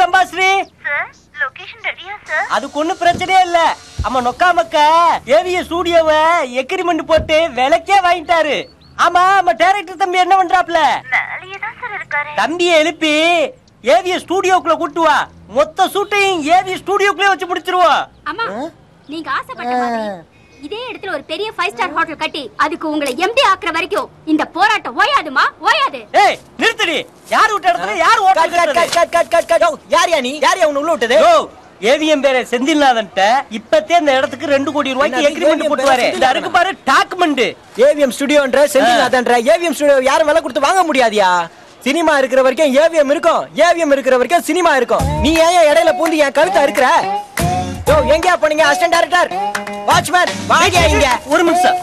ஏம்பாஸ்ரீ sir location ரெடியா sir அதுக்கு ஒண்ணும் பிரச்சனையே இல்ல ஆமா நொக்கா மக்கா ஏவிய ஸ்டூடியோவை எக்ரிமெண்ட் போட்டு விலைக்கே வாங்கிட்டாரு ஆமா ஆமா டைரக்டர் தம்பி என்ன பண்றாப்ல மேலேயே தான் சார் இருக்காரு தம்பியை எழுப்பி ஏவிய ஸ்டூடியோக்குள்ள கூட்டு வா மொத்த ஷூட்டையும் ஏவிய ஸ்டூடியோக்குள்ளே வச்சு முடிச்சிருவோம் அம்மா நீங்க ஆசைப்பட்ட மாதிரி இதே இடத்துல ஒரு பெரிய ஃபைவ் ஸ்டார் ஹோட்டல் கட்டி அதுக்கு உங்களை எம்டி ஆக்குற வரைக்கும் இந்த போராட்டம் ஓயாதுமா ஓயாது ஏய் நிறுத்தடி யார் விட்ட இடத்துல யார் கட் கட் ஓட்ட cut cut cut cut cut யோ, யார்யா நீ யார்யா உன்னை உள்ள விட்டது ஏவிஎம் பேர செந்தில்நாதன்ட்ட இப்பத்தே இந்த இடத்துக்கு ரெண்டு கோடி ரூபாய்க்கு என்னது எக்ரிமெண்ட் AVM போட்டு பேர வரேன் இந்த செந்தில்நாதனா? இருக்கு பாரு டாக்குமெண்ட் ஏவிஎம் ஸ்டுடியோன்ற செந்தில்நாதன்ற ஏவிஎம் ஸ்டுடியோ யாரும் விலை கொடுத்து வாங்க முடியாதியா சினிமா இருக்கிற வரைக்கும் ஏவிஎம் இருக்கும் ஏவிஎம் இருக்கிற வரைக்கும் சினிமா இருக்கும் நீ ஏன் ஏன் இடையில பூந்து என் கழுத்தை இருக்கிற யோ எங்கயா போனீங்க அசிஸ்டன்ட் டைரக்டர் வாட்ச்மேன் வாங்க இங்க ஒரு நிமிஷம்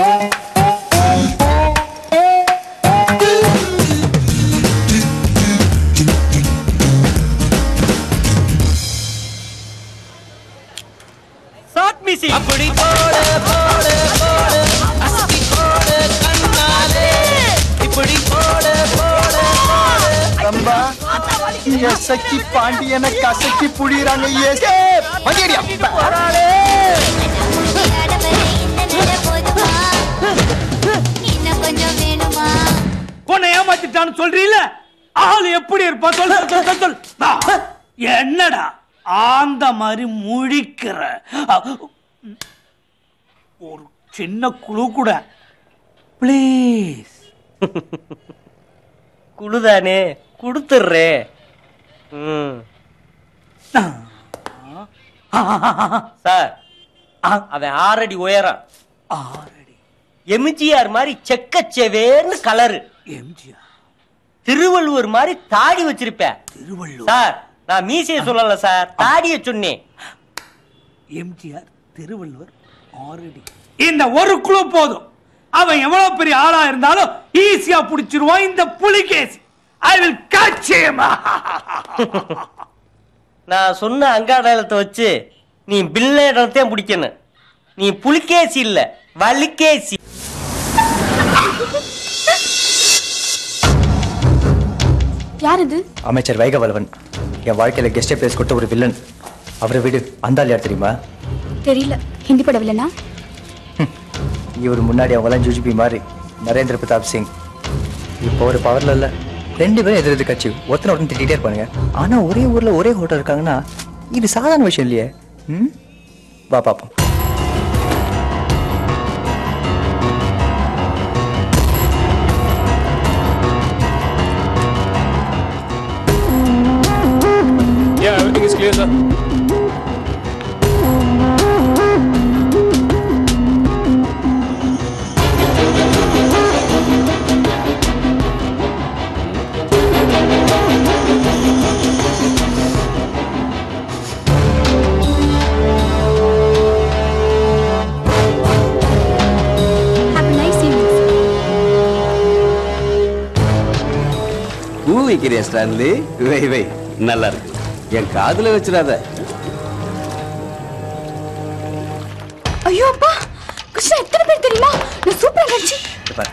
ஷார்ட் மியூசிக் அப்படி போட போட போட அசத்தி போட கண்ணாலே இப்படி போட போட போட ரம்பா எசக்கி பாண்டியனை கசக்கி புடிறாங்க ஏசே வண்டியடியா இன்னும் கொஞ்சம் வேணுமா உன்னை ஏமாத்திட்டான்னு சொல்றீல ஆள் எப்படி இருப்பா சொல் சொல், சொல், சொல், சொல். ஆ, என்னடா ஆந்த மாதிரி முழிக்கிற அ, ஒரு சின்ன குழு கூட ப்ளீஸ் குழுதானே கொடுத்துடுறே ம் சார் அவன் ஆறடி உயரம் ஆறடி எம்ஜிஆர் மாதிரி செக்கச்செவேர்னு கலரு எம்ஜிஆர் திருவள்ளுவர் மாதிரி தாடி வச்சிருப்பேன் திருவள்ளுவர் சார் நான் மீசைய சொல்லல சார் தாடிய சொன்னேன் எம்ஜிஆர் திருவள்ளுவர் ஆறடி இந்த ஒரு குழு போதும் அவன் எவ்வளவு பெரிய ஆளா இருந்தாலும் ஈஸியா புடிச்சிருவான் இந்த Pulikesi I will catch him நான் சொன்ன அங்காடலத்தை வச்சு நீ பில்லேடத்தையும் பிடிக்கணும் நீ புலிகேசி இல்ல வலிகேசி யார் இது அமைச்சர் வைகவலவன் என் வாழ்க்கையில கெஸ்ட் பிளேஸ் கொடுத்த ஒரு வில்லன் அவரை விடு அந்த ஆள் யார் தெரியுமா தெரியல ஹிந்தி படம் இல்லனா இவர் முன்னாடி அவங்களாம் ஜுஜிபி மாதிரி நரேந்திர பிரதாப் சிங் இப்போ ஒரு பவர்ல இல்ல ரெண்டு பேரும் எதிர் எதிர் கட்சி ஒருத்தனை ஒருத்தன் திட்டிகிட்டே இருப்பானுங்க ஆனா ஒரே ஊர்ல ஒரே ஹோட்டல் இருக்காங்கன்னா இது சாதாரண விஷயம் இல்லையே ம் வா பாப்போம் Yeah, everything is clear, sir. Have nice evening பூ வைக்கிறியா ஸ்டான்லி வை வை நல்லா இருக்கு என் காதுல வச்சிடாத ஐயோ அப்பா கிருஷ்ணா எத்தனை பேர் தெரியுமா நான் சூப்பரா நடிச்சு இங்க பாரு.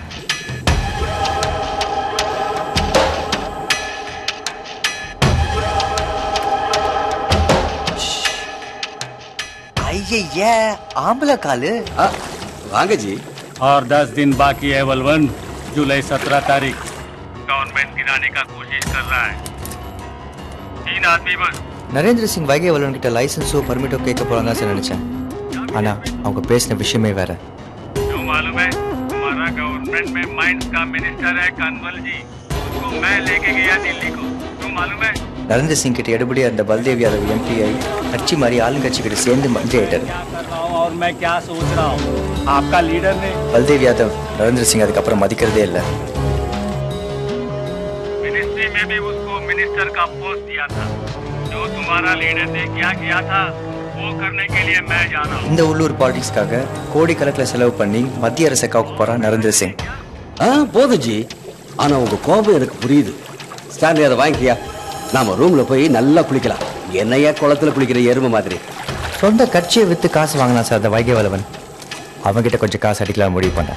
ஐயய்ய ஆம்பளை காலு ஆ, வாங்க ஜி और दस दिन बाकी है बलवन जुलाई सत्रह तारीख गवर्नमेंट गिराने का कोशिश कर रहा है तीन आदमी बस நரேந்திர சிங் வைகை வல்லவன் கிட்ட லைசன்ஸோ பர்மிட்டோ கேட்க போறாங்க தான் சார் நினைச்சேன் ஆனா அவங்க பேசின விஷயமே வேற जो मालूम है हमारा गवर्नमेंट में माइंस का मिनिस्टर है कानवल जी उसको मैं लेके गया दिल्ली को क्यों मालूम है நரேந்திர சிங் கிட்ட எடுபடியா இருந்த பல்தேவ் யாதவ் எம்பி ஆகி கட்சி மாதிரி ஆளுங்கட்சி கிட்ட சேர்ந்து மந்திரி ஆயிட்டாரு क्या कर रहा हूँ और मैं क्या सोच रहा हूँ आपका लीडर ने பல்தேவ் யாதவ் நரேந்திர சிங் அதுக்கப்புறம் மதிக்கிறதே இல்லை मिनिस्ट्री में भी उसको मिनिस्टर का पोस्ट दिया था जो तुम्हारा लीडर ने क्या किया था वो करने के लिए मैं जा रहा हूँ இந்த உள்ளூர் பாலிடிக்ஸ்க்காக கோடிக்கணக்கில் செலவு பண்ணி மத்திய அரசை காக்க போறான் நரேந்திர சிங் ஆ போதும் ஜி ஆனா உங்க கோபம் எனக்கு புரியுது ஸ்டான்லி அதை வாங்கிக்கியா நாம ரூம்ல போய் நல்லா குளிக்கலாம் என்னையா குளத்துல குளிக்கிற எருமை மாதிரி சொந்த கட்சியை வித்து காசு வாங்கினான் சார் அந்த வைகை வல்லவன் அவன்கிட்ட கொஞ்சம் காசு அடிக்கலாம் முடிவு பண்ணேன்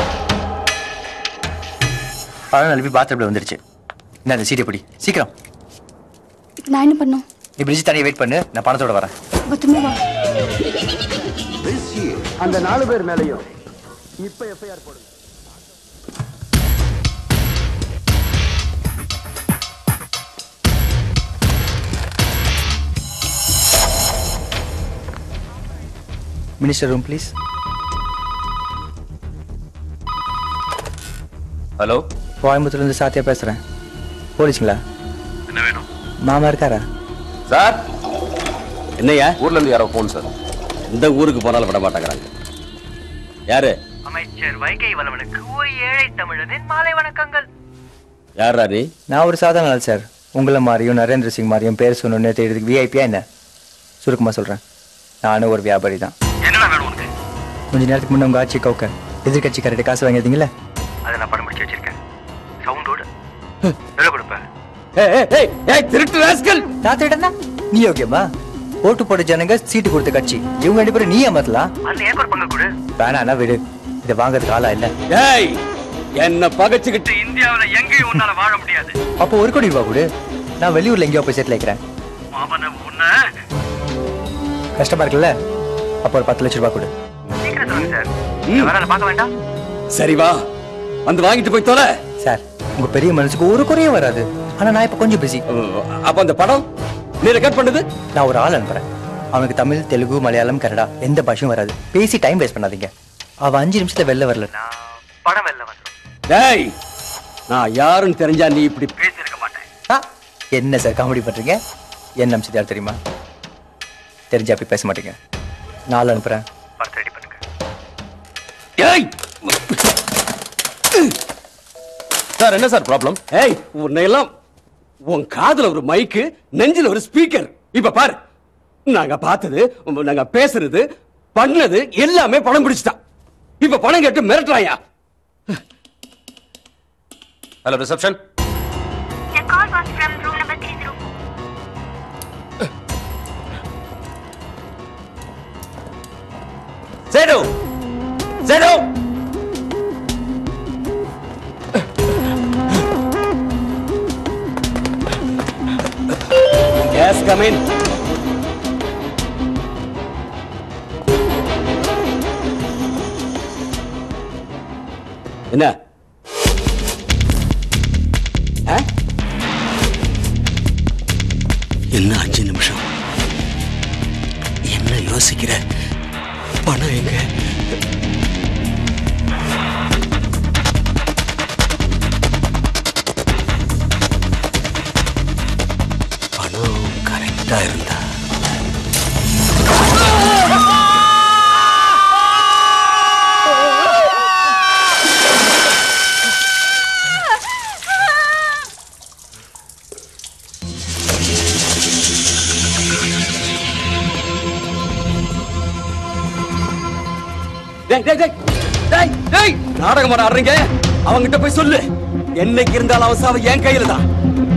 பழம் நழுவி பாத்ரூம்ல வந்துருச்சு என்ன அந்த சீட்டை பிடி சீக்கிரம் இப்போ நான் என்ன பண்ணும் நீ பிரிட்ஜ் தனியாக வெயிட் பண்ணு நான் பணத்தோட வரேன் பத்துமே வா அந்த நாலு பேர் மேலையும் இப்ப எஃப்ஐஆர் போடுங்க மினிஸ்டர் ரூம் ப்ளீஸ் ஹலோ கோயம்புத்தூர்லேருந்து சாத்தியா பேசுகிறேன் போலீஸுங்களா என்ன வேணும் மாமா இருக்காரா சார் என்னய்யா ஊர்ல இருந்து யாரோ போன் சார் இந்த ஊருக்கு போனாலும் விட மாட்டேங்கிறாங்க யாரு அமைச்சர் வைகை வளவனுக்கு ஒரு ஏழை தமிழரின் மாலை வணக்கங்கள் யாரா நீ நான் ஒரு சாதாரண ஆள் சார் உங்களை மாதிரியும் நரேந்திர சிங் மாதிரியும் பேர் சொன்னோன்னே தேடுறதுக்கு விஐபியா என்ன சுருக்கமாக சொல்கிறேன் நானும் ஒரு வியாபாரி தான் என்னடா வேணும் உனக்கு கொஞ்ச நேரத்துக்கு முன்னே உங்கள் ஆட்சி கவுக்க எதிர்கட்சிக்காரர்கிட்ட காசு வாங்கியிருந்தீங்களே அதை நான் படம் பிடிச்சி வச்சிருக்கேன் சவுண்டோட எவ்வளோ கொடுப்பேன் திருட்டு ராஸ்கல் தாத்திட்டா நீ ஓகேமா ஓட்டு போட்ட ஜனங்க சீட்டு கொடுத்த கட்சி இவங்க ரெண்டு பேரும் நீ ஏமாத்தலாம் அந்த ஏக்கர் ஒரு பங்கு கொடு வேணாண்ணா விடு இதை வாங்குறதுக்கு ஆளா இல்ல ஏய் என்ன பகைச்சுக்கிட்டு இந்தியாவுல எங்கேயும் உன்னால வாழ முடியாது அப்போ ஒரு கோடி ரூபாய் கொடு நான் வெளியூர்ல எங்கேயோ போய் செட்டில் வைக்கிறேன் அவனை உன்னை கஷ்டமா இருக்குல்ல அப்போ ஒரு பத்து லட்சம் ரூபாய் கொடு சீக்கிரம் சொல்லுங்க சார் வேற ஆளை பார்க்க வேண்டாம் சரி வா வந்து வாங்கிட்டு போய் தொலை சார் உங்க பெரிய மனசுக்கு ஒரு குறையும் வராது ஆனா நான் இப்ப கொஞ்சம் பிஸி அப்ப அந்த படம் நீ ரெக்கார்ட் பண்ணது நான் ஒரு ஆள் அனுப்புறேன் அவனுக்கு தமிழ் தெலுங்கு மலையாளம் கன்னடா எந்த பாஷையும் வராது பேசி டைம் வேஸ்ட் பண்ணாதீங்க அவ அஞ்சு நிமிஷத்துல வெளில வரல படம் வெளில வந்துடும் டேய் நான் யாருன்னு தெரிஞ்சா நீ இப்படி பேசியிருக்க மாட்டேன் ஆ, என்ன சார் காமெடி பண்றீங்க என்ன அம்சத்து யார் தெரியுமா தெரிஞ்சா அப்படி பேச மாட்டீங்க நாலு அனுப்புறேன் படத்தை ரெடி பண்ணுங்க ஏய் சார் என்ன சார் ப்ராப்ளம் ஏய் உன்னை எல்லாம் உன் காதுல ஒரு மைக்கு நெஞ்சில ஒரு ஸ்பீக்கர் இப்ப பாரு நாங்க பார்த்தது நாங்க பேசுறது பண்ணது எல்லாமே படம் பிடிச்சிட்டான் இப்ப பணம் கேட்டு மிரட்டுறாயா hello reception The call was from room number 30. சேடு சேடு கேஸ் கமின் என்ன ஆ? என்ன அஞ்சு நிமிஷம் என்ன யோசிக்கிற பணம் எங்க பணம் கரெக்டா இருந்தா டேய் டேய் டேய் டேய் டேய் நாடகம் ஆடுறீங்க அவங்கிட்ட போய் சொல்லு என்னைக்கு இருந்தாலும் அவன் சாவு என் கையில தான்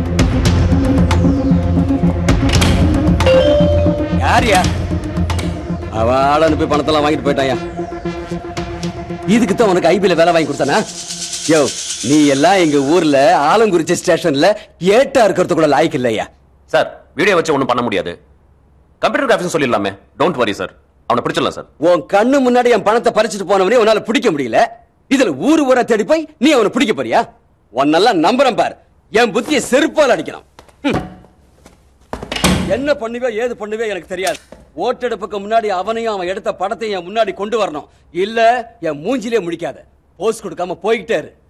யாரியா அவன் ஆள் அனுப்பி பணத்தெல்லாம் வாங்கிட்டு போயிட்டாயா இதுக்கு தான் உனக்கு ஐபில வேலை வாங்கி கொடுத்தானா யோ நீ எல்லாம் எங்க ஊர்ல ஆலங்குறிச்சி ஸ்டேஷன்ல ஏட்டா இருக்கிறது கூட லாய்க்கு இல்லையா சார் வீடியோ வச்சு ஒன்றும் பண்ண முடியாது கம்ப்யூட்டர் கிராஃபிக்ஸ் சொல்லிடலாமே டோன்ட் வரி சார் அவனை பிடிச்சிடலாம் சார் உன் கண்ணு முன்னாடி என் பணத்தை பறிச்சுட்டு போனவனே உன்னால பிடிக்க முடியல இதுல ஊரு ஊரா தேடி போய் நீ அவனை பிடிக்க போறியா உன்னெல்லாம் நம்புறேன் பார் என் புத்தியை செருப்பால் அடிக்கலாம் ஹம். என்ன பண்ணுவே ஏது பண்ணுவே எனக்கு தெரியாது ஓட்டெடுப்புக்கு முன்னாடி அவனையும் அவன் எடுத்த படத்தையும் என் முன்னாடி கொண்டு வரணும் இல்ல என் மூஞ்சிலே முடிக்காத போஸ் கொடுக்காம போய்கிட்டே இரு